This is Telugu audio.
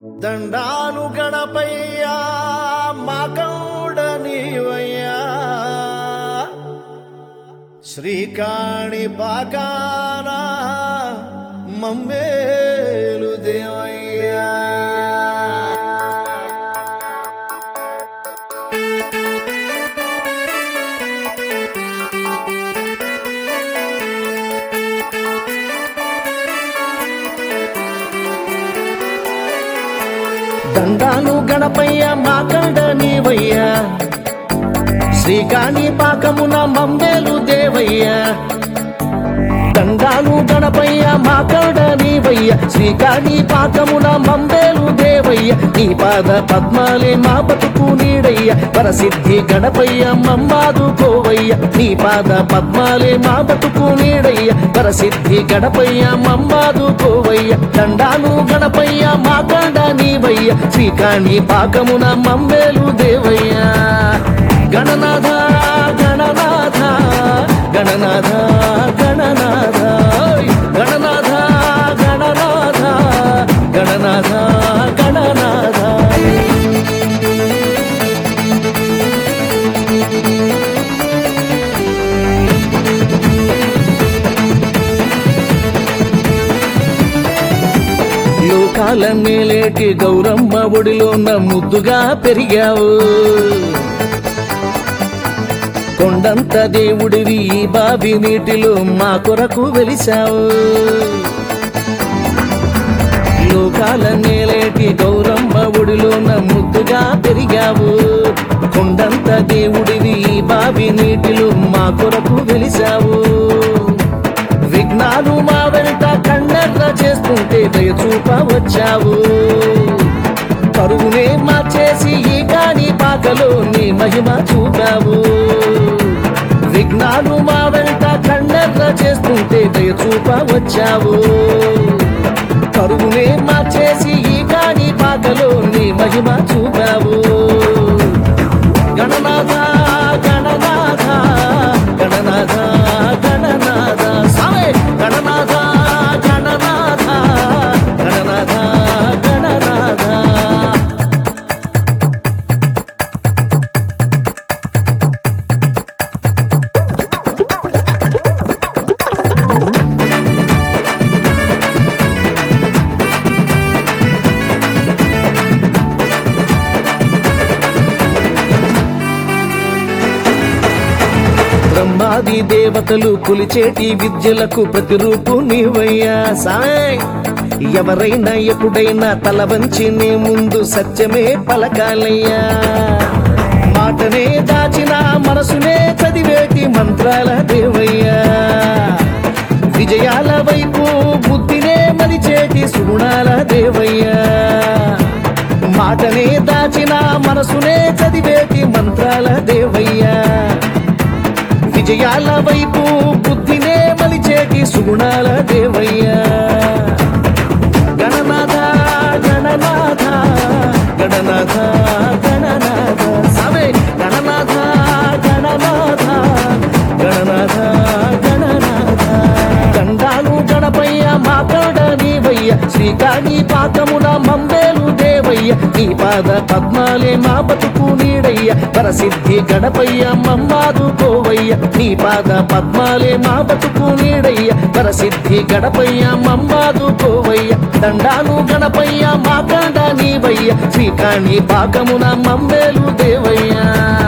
దండాను గణపయ్యా మాకౌడ నీవయ్యా శ్రీకాణి పాకాన మమ్మేలు దేవయ్యా దండాలు గణపయ్య మాకండ నీవయ్యా శ్రీకాణి పాకమున మమ్మేలు దేవయ్యా దండాలు గణపయ్య మాకండ నీవయ్య శ్రీకాణి పాకమున మమ్మేలు దేవయ్య నీ పాద పద్మాలే మా బతుకు నీడయ్య పరసిద్ధి గణపయ్య మమ్మాదు కోవయ్య నీ పాద పద్మాలే మా బతుకు నీడయ్య పరసిద్ధి గణపయ్య మమ్మాదు కోవయ్య దండాలు గణపయ్య మాకండ నీవయ్య శ్రీకాణి పాకమున మమ్మేలు దేవయ్య గణనాథ గణనాథ గణనాథ గణనాథ ఓయ్! గణనాథ గణనాథ గణనాథ గణనాథ లోకాల మేలేటి గౌరమ్మ ఒడిలోన ముద్దుగా పెరిగావు కొండంత దేవుడివి ఈ బావి నీటిలో మా కొరకు వెలిసావు లోకాల నేలేటి గౌరమ్మ ఒడిలోన ముద్దుగా పెరిగావు కొండంత దేవుడివి ఈ బావి నీటిలో మా కొరకు వెలిసావు విఘ్నాలు మా వెంట కన్నెర్ర చేస్తుంటే దయచూప వచ్చావు కరువునే మార్చేసి ఈ కాని పాకలో నీ మహిమ చూపావు విఘ్నాలు మా వెంట కన్నెర్ర చేస్తుంటే దయచూప వచ్చావు కరువునే మార్చేసి ఈ కాని పాకలో నీ మహిమ చూపావు గణనాథ గణనాథ గణనాథ గణనాథ సామే గణనాథ గణనాథ గణనాథ గణనాథ బ్రహ్మాది దేవతలు కొలిచేటి విద్యలకు ప్రతిరూపు నీవయ్యా సాయ్ ఎవరైనా ఎప్పుడైనా తల వంచి నీ ముందు సత్యమే పలకాలయ్యా మాటనే దాచిన మనసునే చదివేటి మంత్రాల దేవయ్యా విజయాల వైపు బుద్ధినే మలిచేటి సుగుణాల దేవయ్యా మాటనే దాచిన మనసునే చదివేటి మంత్రాల దేవయ్యా విజయాల వైపు బుద్ధినే మలిచేటి సుగుణాల దేవయ్యా గణనాథ గణనాథ గణనాథ గణనాథ సవే గణనాథ గణనాథ గణనాథ గణనాథ గండాలు గణపయ్య మాట్లాడ నీవయ్య శ్రీకాళి పాకమున మమ్మేలు దేవయ్య నీ పాద పద్మాలే మా బతుకు నీడయ్య పరసిద్ధి గణపయ్య మమ్మాదు కోవయ్య నీ పాద పద్మాలే మా బతుకు నీడయ్య పరసిద్ధి గణపయ్య మమ్మాదు కోవయ్య దండాలు గణపయ్య మాట్లాడ నీవయ్య శ్రీకాళి పాకమున మమ్మేలు దేవయ్య